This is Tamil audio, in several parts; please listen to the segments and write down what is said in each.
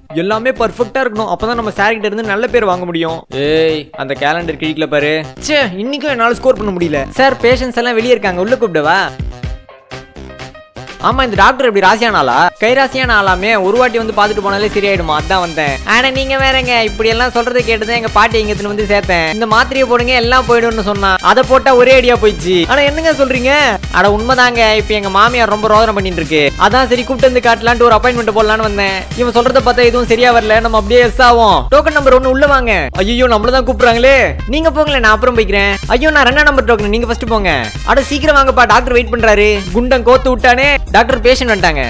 எல்லாமே பர்ஃபெக்ட்டா இருக்கணும் அப்பதான் நம்ம சார் கிட்ட இருந்து நல்ல பேர் வாங்க முடியும் ஏய் அந்த கேலண்டர் கிழிக்கல பாரு ச்சே இன்னைக்கும் என்னால ஸ்கோர் பண்ண முடியல சார் பேஷண்ட்ஸ் எல்லாம் வெளியே இருக்காங்க உள்ள கூப்பிடவா ஆமா இந்த டாக்டர் எப்படி ராசியான ஆளா கை ராசியான ஆளாமே ஒரு வாட்டி வந்து பார்த்துட்டு போனாலே சரியாயிடுமா அதான் வந்தேன் ஆனா நீங்க வேறங்க இப்படி எல்லாம் சொல்றது கேட்டுதான் எங்க பாட்டி இங்க எடுத்துன்னு வந்து சேர்த்தேன் இந்த மாத்திரையை போடுங்க எல்லாம் போயிடும்னு சொன்னா அதை போட்டா ஒரே ஐடியா போயிடுச்சு ஆனா என்னங்க சொல்றீங்க அட உண்மைதாங்க இப்ப எங்க மாமியார் ரொம்ப ரோதனை பண்ணிட்டு இருக்கு அதான் சரி கூப்பிட்டு வந்து காட்டலான்ட்டு ஒரு அப்பாயின்மெண்ட் போடலான்னு வந்தேன் இவன் சொல்றத பார்த்தா எதுவும் சரியா வரல நம்ம அப்படியே எஸ் ஆகும் டோக்கன் நம்பர் ஒன்னு உள்ள வாங்க ஐயோ நம்மள தான் கூப்பிடுறாங்களே நீங்க போங்களேன் நான் அப்புறம் போய்க்கிறேன் ஐயோ நான் ரெண்டாம் நம்பர் டோக்கன் நீங்க ஃபர்ஸ்ட் போங்க அட சீக்கிரம் வாங்கப்பா டாக்டர் வெயிட் பண்றாரு குண்டம் கோத்து விட்டானே டாக்டர் பேஷண்ட் வந்துட்டாங்க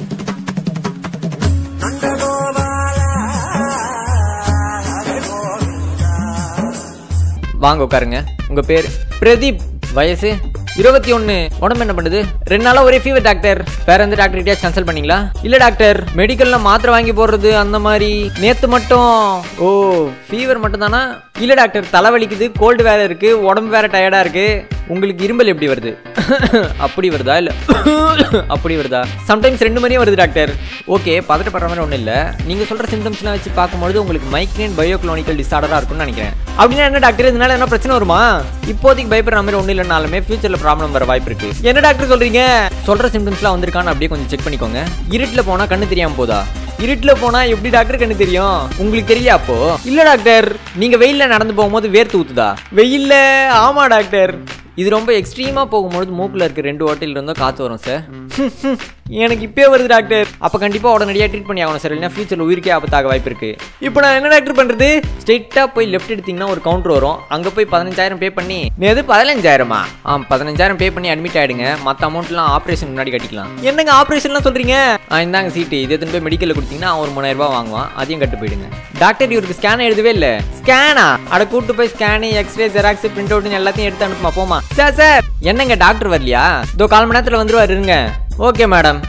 வாங்க உட்காருங்க உங்க பேர் பிரதீப் வயசு இருபத்தி ஒன்னு உடம்பு என்ன பண்ணுது ரெண்டு நாளா ஒரே ஃபீவர் டாக்டர் வேற எந்த டாக்டர் கிட்டயாச்சும் கன்சல்ட் பண்ணீங்களா இல்ல டாக்டர் மெடிக்கல்ல மாத்திரை வாங்கி போடுறது அந்த மாதிரி நேத்து மட்டும் ஓ ஃபீவர் மட்டும் தானா இல்ல டாக்டர் தலைவலிக்குது கோல்டு வேற இருக்கு உடம்பு வேற டயர்டா இருக்கு உங்களுக்கு இரும்பல் எப்படி வருது அப்படி வருதா இல்ல அப்படி வருதா சம்டைம்ஸ் ரெண்டு மணியும் வருது டாக்டர் ஓகே பதட்டப்படுற மாதிரி ஒன்றும் இல்லை நீங்க சொல்ற சிம்டம்ஸ்லாம் வச்சு பார்க்கும்பொழுது உங்களுக்கு மைக்ரேன் பயோக்ளோனிக்கல் டிசார்டரா இருக்கும்னு நினைக்கிறேன் அப்படின்னா என்ன டாக்டர் இதனால என்ன பிரச்சனை வருமா இப்போதைக்கு பயப்படுற மாதிரி ஒன்றும் இல்லைனாலுமே ஃபியூச்சர்ல ப்ராப்ளம் வர வாய்ப்பு இருக்கு என்ன டாக்டர் சொல்றீங்க சொல்ற சிம்டம்ஸ்லாம் வந்திருக்கான்னு அப்படியே கொஞ்சம் செக் பண்ணிக்கோங்க இருட்டுல போனா கண்ணு தெரியாம போதா இருட்டுல போனா எப்படி டாக்டர் கண்ணு தெரியும் உங்களுக்கு தெரியல அப்போ இல்ல டாக்டர் நீங்க வெயில்ல நடந்து போகும்போது வேர்த்து ஊத்துதா வெயில்ல ஆமா டாக்டர் இது ரொம்ப எக்ஸ்ட்ரீமா போகும்போது மூக்குல இருக்க ரெண்டு ஓட்டையில இருந்தோ காத்து வரும் சார் எனக்கு இப்பே வருது டாக்டர் அப்ப கண்டிப்பா உடனடியா ட்ரீட் பண்ணி ஆகணும் சார் இல்லைன்னா ஃபியூச்சர்ல உயிருக்கே ஆபத்தாக வாய்ப்பு இருக்கு இப்போ நான் என்ன டாக்டர் பண்றது ஸ்ட்ரெயிட்டா போய் லெஃப்ட் எடுத்தீங்கன்னா ஒரு கவுண்டர் வரும் அங்க போய் பதினஞ்சாயிரம் பே பண்ணி எது பதினஞ்சாயிரமா ஆ பதினஞ்சாயிரம் பே பண்ணி அட்மிட் ஆயிடுங்க மத்த அமௌண்ட்லாம் ஆபரேஷன் முன்னாடி கட்டிக்கலாம் என்னங்க ஆபரேஷன்லாம் சொல்றீங்க ஆ இந்தாங்க சீட்டு இது எடுத்துன்னு போய் மெடிக்கல்ல கொடுத்தீங்கன்னா அவன் ஒரு மூணாயிரம் ரூபாய் வாங்குவான் அதையும் கட்டு போயிடுங்க டாக்டர் இவருக்கு ஸ்கேன் எழுதவே இல்ல ஸ்கேனா அட கூட்டு போய் scan X ray Xerox print out எல்லாத்தையும் எடுத்து அனுப்புமா போமா சார் சார் என்னங்க டாக்டர் வரலையா இதோ கால் மணி நேரத்துல வந்துருவாரு இருங்க ஓகே மேடம்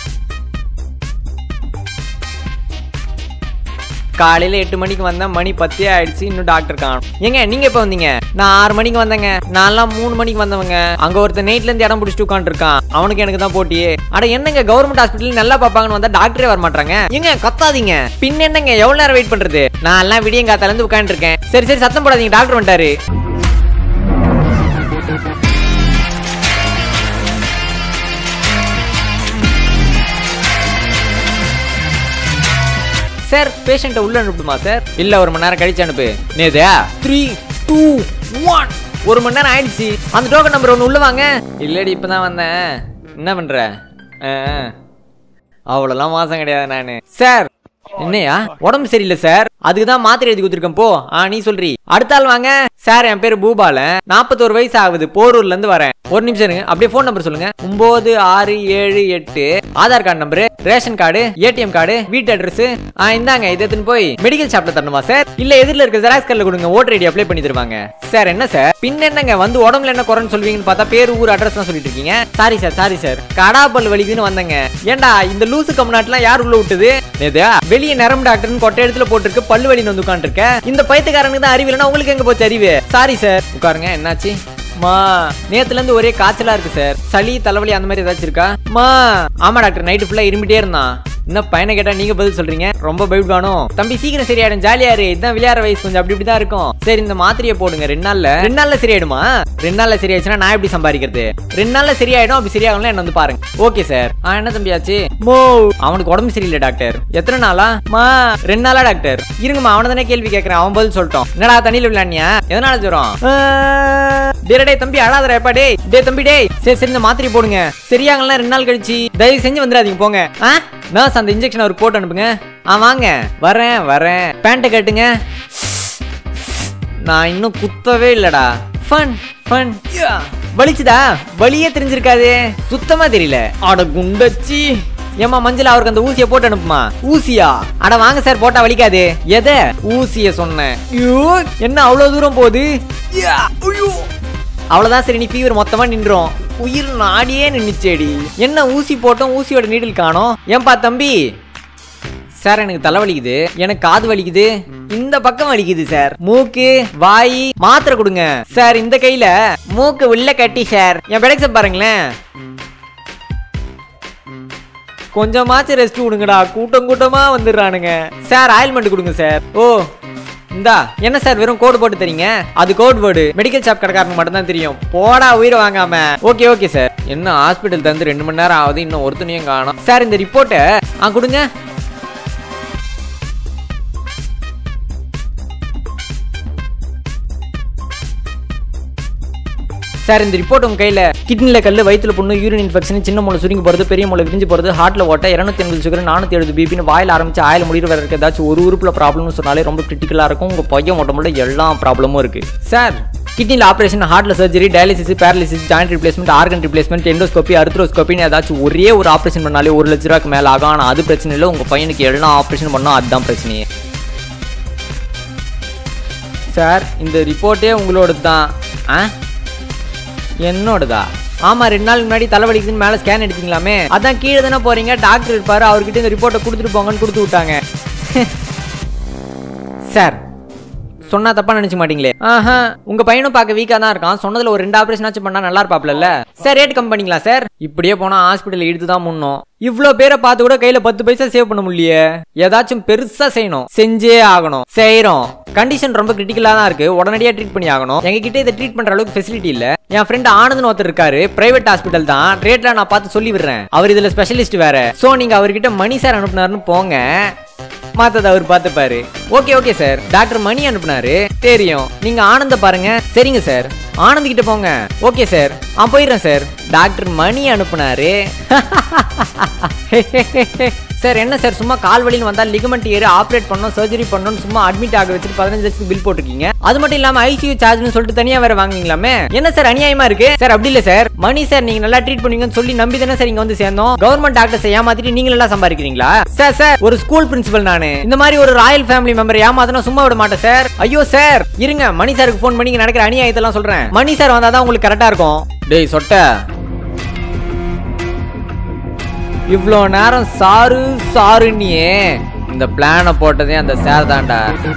காலையில எட்டு மணிக்கு வந்தேன் மணி பத்தே ஆயிடுச்சு இன்னும் டாக்டர் காணும் ஏங்க நீங்க எப்ப வந்தீங்க நான் ஆறு மணிக்கு வந்தேங்க நான்லாம் மூணு மணிக்கு வந்தவங்க அங்க ஒருத்தன் நைட்ல இருந்து இடம் பிடிச்சிட்டு உட்காந்துருக்கான் அவனுக்கு எனக்கு தான் போட்டியே அட என்னங்க கவர்மெண்ட் ஹாஸ்பிட்டல் நல்லா பாப்பாங்கன்னு வந்தா டாக்டரே வர மாட்டாங்க ஏங்க கத்தாதீங்க பின் என்னங்க எவ்வளவு நேரம் வெயிட் பண்றது நான் எல்லாம் விடியங்க காத்தால இருந்து உட்காந்துருக்கேன் சரி சரி சத்தம் போடாதீங்க டாக்டர் வந்துட்டாரு சார் பேஷண்ட்டை உள்ள அனுப்புமா சார் இல்ல ஒரு மணி நேரம் கழிச்சு அனுப்பு நேதா த்ரீ டூ ஒன் ஒரு மணி நேரம் ஆயிடுச்சு அந்த டோக்கன் நம்பர் ஒன்று உள்ள வாங்க இல்லடி இப்பதான் வந்தேன் என்ன பண்ற ஆ, அவ்வளோலாம் மாசம் கிடையாது நானு சார் என்னையா உடம்பு சரியில்லை சார் அதுக்கு தான் மாத்திரை எழுதி கொடுத்துருக்கேன் போ ஆ நீ சொல்றி அடுத்த ஆள் வாங்க சார் என் பேரு பூபாலன் நாற்பத்தோரு வயசு ஆகுது போரூர்ல இருந்து வரேன் ஒரு நிமிஷம் இருங்க அப்படியே ஃபோன் நம்பர் சொல்லுங்க ஒன்பது ஆறு ஏழு எட்டு Aadhaar card number ration card ATM card வீட்டு அட்ரஸ் ஆ இந்தாங்க இதை எடுத்துன்னு போய் மெடிக்கல் ஷாப்ல தரணுமா சார் இல்ல எதிரில் இருக்க ஜெராக்ஸ் கார்டில் கொடுங்க ஓட்டர் ஐடி அப்ளை பண்ணி தருவாங்க சார் என்ன சார் பின்ன என்னங்க வந்து உடம்புல என்ன குறைன்னு சொல்வீங்கன்னு பார்த்தா பேர் ஊர் அட்ரஸ் தான் சொல்லிட்டு இருக்கீங்க சாரி சார் சாரி சார் கடாப்பல் வலிக்குதுன்னு வந்தேங்க ஏன்டா இந்த லூசு கம்நாட்டுலாம் யார் உள்ள விட்டது நேதா வெளியே நரம்பு டாக்டர்னு கொட்டை இடத்துல போட்டிருக்கு பல்லு வலி வந்து உட்காந்துருக்க இந்த பைத்துக்காரனுக்கு தான் அறிவு இல்லைன்னா உங்களுக்கு எங்க போச்சு அறிவு சாரி சார் உட்காருங்க என்னாச்சு மா நேத்துல இருந்து ஒரே காய்ச்சலா இருக்கு சார் சளி தலைவலி அந்த மாதிரி ஏதாச்சும் இருக்கா மா ஆமா டாக்டர் நைட்டு ஃபுல்லா இருமிட்டே இருந்தான் இன்னும் பையனை கேட்டா நீங்க பதில் சொல்றீங்க ரொம்ப பயப்படுவானோ தம்பி சீக்கிரம் சரியாயிடும் ஜாலியா இரு இதான் விளையாடுற வயசு கொஞ்சம் அப்படி இப்படி தான் இருக்கும் சரி இந்த மாத்திரையை போடுங்க ரெண்டு நாள்ல ரெண்டு நாள்ல சரியாயிடுமா ரெண்டு நாள்ல சரியாச்சுன்னா நான் எப்படி சம்பாதிக்கிறது ரெண்டு நாள்ல சரியாயிடும் அப்படி சரியாகலாம் என்ன வந்து பாருங்க ஓகே சார் ஆ என்ன தம்பி ஆச்சு மோ அவனுக்கு உடம்பு சரியில்லை டாக்டர் எத்தனை நாளா மா ரெண்டு நாளா டாக்டர் இருங்கம்மா அவனை தானே கேள்வி கேட்கறேன் அவன் பதில் சொல்லிட்டோம் என்னடா தண்ணியில விளையாடியா எதனால ஜுரம் டேய் டேய் தம்பி அழாதடா எப்பா டேய் டேய் தம்பி டேய் சரி சரி இந்த மாத்திரை போடுங்க சரியாகலாம் ரெண்டு நாள் கழிச்சு தயவு செஞ்சு வந்துடாதீங்க போங்க ஆ நர்ஸ் அந்த இன்ஜெக்ஷன் அவர் போட்டு அனுப்புங்க ஆ வாங்க வரேன் வரேன் பேண்ட்டை கட்டுங்க நான் இன்னும் குத்தவே இல்லடா ஃபன் ஃபன் வலிச்சுதா வலியே தெரிஞ்சிருக்காதே சுத்தமா தெரியல அட குண்டச்சி ஏமா மஞ்சள் அவருக்கு அந்த ஊசியை போட்டு அனுப்புமா ஊசியா அட வாங்க சார் போட்டா வலிக்காது எதை ஊசிய சொன்னேன் ஐயோ என்ன அவ்வளவு தூரம் போகுது யா, ஐயோ. அவ்வளவுதான் சரி நீ ஃபீவர் மொத்தமா நின்றோம் உயிர் நாடியே நின்னுச்சேடி என்ன ஊசி போட்டோம் ஊசியோட நீடில் காணோம் ஏன்பா தம்பி சார் எனக்கு தலை வலிக்குது எனக்கு காது வலிக்குது இந்த பக்கம் வலிக்குது சார் மூக்கு வாய் மாத்திரை கொடுங்க சார் இந்த கையில மூக்கு உள்ள கட்டி சார் என் பெடக்ஸ பாருங்களேன் கொஞ்சமாச்சும் ரெஸ்ட் கொடுங்கடா கூட்டம் கூட்டமா வந்துடுறானுங்க சார் ஆயில்மெண்ட் கொடுங்க சார் ஓ இந்தா என்ன சார் வெறும் கோடு போட்டு தரீங்க அது கோட் வேர்டு மெடிக்கல் ஷாப் கடைக்காரனுக்கு மட்டும் தான் தெரியும் போடா உயிரை வாங்காம ஓகே ஓகே சார் என்ன ஹாஸ்பிட்டல் தந்து ரெண்டு மணி நேரம் ஆகுது இன்னும் ஒருத்தனையும் காணும் சார் இந்த ரிப்போர்ட்டை ஆ கொடுங்க சார் இந்த ரிப்போர்ட் உங்க கையில கிட்னில கல்லு வயிற்றுல புண்ணு யூரின் இன்ஃபெக்ஷன் சின்ன மூளை சுருங்கி போறது பெரிய மூளை விரிஞ்சு போறது ஹார்ட்ல ஓட்ட இருநூத்தி எண்பது சுகர் நானூத்தி எழுபது பிபின்னு வாயில ஆரம்பிச்சு ஆயில முடிவு வர இருக்க ஏதாச்சும் ஒரு உறுப்புல ப்ராப்ளம்னு சொன்னாலே ரொம்ப கிரிட்டிக்கலா இருக்கும் உங்க பையன் உடம்புல எல்லா ப்ராப்ளமும் இருக்கு சார் கிட்னில ஆபரேஷன் ஹார்ட்ல surgery dialysis paralysis joint replacement organ replacement endoscopy அர்த்ரோஸ்கோபின்னு ஏதாச்சும் ஒரே ஒரு ஆபரேஷன் பண்ணாலே ஒரு லட்ச ரூபாய்க்கு மேல ஆகும் ஆனா அது பிரச்சனை இல்லை உங்க பையனுக்கு எல்லா ஆபரேஷன் பண்ணா அதுதான் பிரச்சனையே சார் இந்த ரிப்போர்ட்டே உங்களோடது தான் ஆ என்னோடதா ஆமா ரெண்டு நாளுக்கு முன்னாடி தலைவலிக்குதுன்னு மேல ஸ்கேன் எடுத்தீங்களாமே அதான் கீழே தானே போறீங்க டாக்டர் இருப்பாரு அவர்கிட்ட இந்த ரிப்போர்ட்டை கொடுத்துட்டு போங்கன்னு கொடுத்து விட்டாங்க சார் சொன்னா தப்பா நினைச்சு மாட்டீங்களே ஆஹா உங்க பையனும் பார்க்க வீக்கா தான் இருக்கான் சொன்னதுல ஒரு ரெண்டு ஆபரேஷன் ஆச்சு பண்ணா நல்லா இருப்பாப்ல சார் ரேட் கம் பண்ணிங்களா சார் இப்படியே போனா ஹாஸ்பிட்டல் இழுத்து தான் முன்னோம் இவ்ளோ பேரை பார்த்து கூட கையில பத்து பைசா சேவ் பண்ண முடியலையே ஏதாச்சும் பெருசா செய்யணும் செஞ்சே ஆகணும் செய்யறோம் கண்டிஷன் ரொம்ப கிரிட்டிக்கலா தான் இருக்கு உடனடியா ட்ரீட் பண்ணி ஆகணும் எங்க கிட்ட இதை ட்ரீட் பண்ற அளவுக்கு ஃபெசிலிட்டி இல்ல என் ஃப்ரெண்ட் ஆனந்த்னு ஒருத்தர் இருக்காரு பிரைவேட் ஹாஸ்பிட்டல் தான் ரேட்ல நான் பார்த்து சொல்லி விடுறேன் அவர் இதுல ஸ்பெஷலிஸ்ட் வேற சோ நீங்க அவர்கிட்ட மணி சார் அனுப்புனாருன்னு போங்க மாத்தத அவர் பார்த்துப்பாரு okay okay sir doctor Mani அனுப்புனாரு தெரியும் நீங்க ஆனந்த பாருங்க சரிங்க சார் ஆனந்த் கிட்ட போங்க ஓகே சார் ஆ போயிடுறேன் சார் டாக்டர் மணி அனுப்புனாரு சார் என்ன சார் சும்மா கால் வலின்னு வந்தா லிகமெண்ட் ஏறி ஆப்ரேட் பண்ணணும் சர்ஜரி பண்ணணும் சும்மா அட்மிட் ஆக வச்சுட்டு பதினஞ்சு லட்சத்துக்கு பில் போட்டிருக்கீங்க அது மட்டும் இல்லாம ஐசியூ சார்ஜ்னு சொல்லிட்டு தனியா வேற வாங்குவீங்களாமே என்ன சார் அநியாயமா இருக்கு சார் அப்படி இல்ல சார் மணி சார் நீங்க நல்லா ட்ரீட் பண்ணுவீங்கன்னு சொல்லி நம்பி தானே சார் இங்க வந்து சேர்ந்தோம் கவர்மெண்ட் டாக்டர்ஸ் ஏமாத்திட்டு நீங்க எல்லாம் சம்பாதிக்கிறீங்களா சார் சார் ஒரு ஸ்கூல் பிரின்சிபல் நானு இந்த மாதிரி ஒரு ராயல் ஃபேமிலி மெம்பர் ஏமாத்தினா சும்மா விட மாட்டேன் சார் ஐயோ சார் இருங்க மணி சாருக்கு ஃபோன் பண்ணி இங்க நடக்கிற அநியாயத்தெல்லாம் சொல்றேன் மணி சார் வந்தாதான் உங்களுக்கு கரெக்டா இருக்கும் டேய் சொட்ட இவ்வளோ நேரம் சாரு சாருன்னியே இந்த பிளானை போட்டதே அந்த சார் தான்டா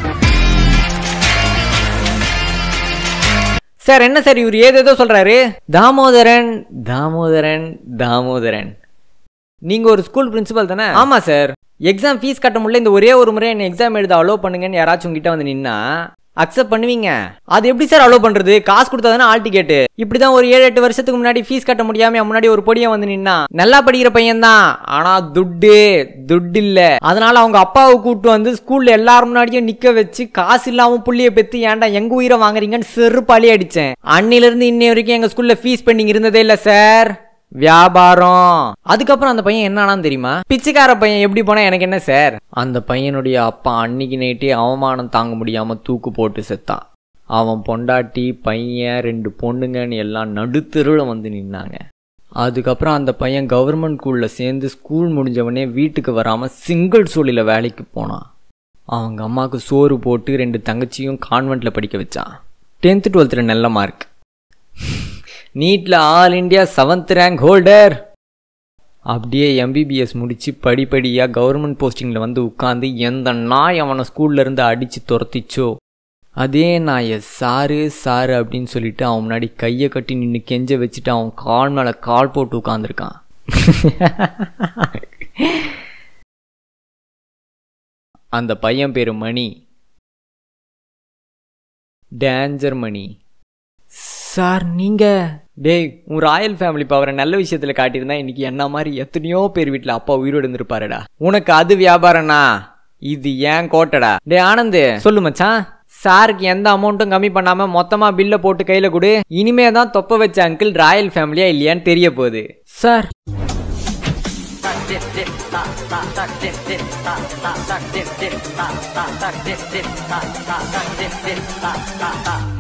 சார் என்ன சார் இவர் ஏதேதோ சொல்றாரு தாமோதரன் தாமோதரன் தாமோதரன் நீங்க ஒரு ஸ்கூல் பிரின்சிபல் தானே ஆமா சார் எக்ஸாம் ஃபீஸ் கட்ட முடியல இந்த ஒரே ஒரு முறை என்ன எக்ஸாம் எழுத அலோவ் பண்ணுங்கன்னு யாராச்சும் உங்ககிட்ட வந்து நின்னா அக்செப்ட் பண்ணுவீங்க அது எப்படி சார் அலோவ் பண்றது காசு கொடுத்தா தானே ஆல் டிக்கெட் இப்படிதான் ஒரு ஏழு எட்டு வருஷத்துக்கு முன்னாடி ஃபீஸ் கட்ட முடியாம என் முன்னாடி ஒரு பொடியன் வந்து நின்னா நல்லா படிக்கிற பையன் தான் ஆனா துட்டு துட்டு இல்ல அதனால அவங்க அப்பாவை கூட்டு வந்து ஸ்கூல்ல எல்லாரும் முன்னாடியும் நிக்க வச்சு காசு இல்லாம புள்ளிய பெத்து ஏன்டா எங்க உயிரை வாங்குறீங்கன்னு செருப்பாளி அடிச்சேன் அன்னில இருந்து இன்னை வரைக்கும் எங்க ஸ்கூல்ல ஃபீஸ் பெண்டிங் இருந்ததே இல்ல சார் வியாபாரம் அதுக்கப்புறம் அந்த பையன் என்ன ஆனான்னு தெரியுமா பிச்சைக்கார பையன் எப்படி போனா எனக்கு என்ன சார் அந்த பையனுடைய அப்பா அன்னைக்கு நைட்டே அவமானம் தாங்க முடியாம தூக்கு போட்டு செத்தான் அவன் பொண்டாட்டி பையன் ரெண்டு பொண்ணுங்கன்னு எல்லாம் நடுத்தெருவில் வந்து நின்னாங்க அதுக்கப்புறம் அந்த பையன் கவர்மெண்ட் ஸ்கூலில் சேர்ந்து ஸ்கூல் முடிஞ்சவனே வீட்டுக்கு வராமல் சிங்கிள் சூழலில் வேலைக்கு போனான் அவங்க அம்மாவுக்கு சோறு போட்டு ரெண்டு தங்கச்சியும் கான்வெண்ட்டில் படிக்க வச்சான் டென்த்து டுவெல்த்தில் நல்ல மார்க் நீட்டில் all India seventh rank holder அப்படியே எம்பிபிஎஸ் முடிச்சு படிப்படியாக கவர்மெண்ட் போஸ்டிங்கில் வந்து உட்காந்து எந்த நாய் அவனை ஸ்கூல்ல இருந்து அடித்து துரத்திச்சோ அதே நாயை சாரு சாரு அப்படின்னு சொல்லிட்டு அவன் முன்னாடி கையை கட்டி நின்று கெஞ்ச வச்சுட்டு அவன் கால் மேலே கால் போட்டு உட்காந்துருக்கான் அந்த பையன் பேரு மணி டேஞ்சர் மணி சார் நீங்க டேய் உன் ராயல் ஃபேமிலி பவரை நல்ல விஷயத்துல காட்டியிருந்தா இன்னைக்கு என்ன மாதிரி எத்தனையோ பேர் வீட்டில் அப்பா உயிரோடு இருந்திருப்பாருடா உனக்கு அது வியாபாரம்னா இது ஏன் கோட்டடா டே ஆனந்த் சொல்லு மச்சான் சாருக்கு எந்த அமௌண்ட்டும் கம்மி பண்ணாம மொத்தமா பில்ல போட்டு கையில கொடு இனிமே தான் தொப்ப வச்ச அங்கிள் ராயல் ஃபேமிலியா இல்லையான்னு தெரிய போகுது sir dip dip ta ta ta dip dip ta ta ta dip dip ta ta ta dip dip ta ta ta dip dip ta ta ta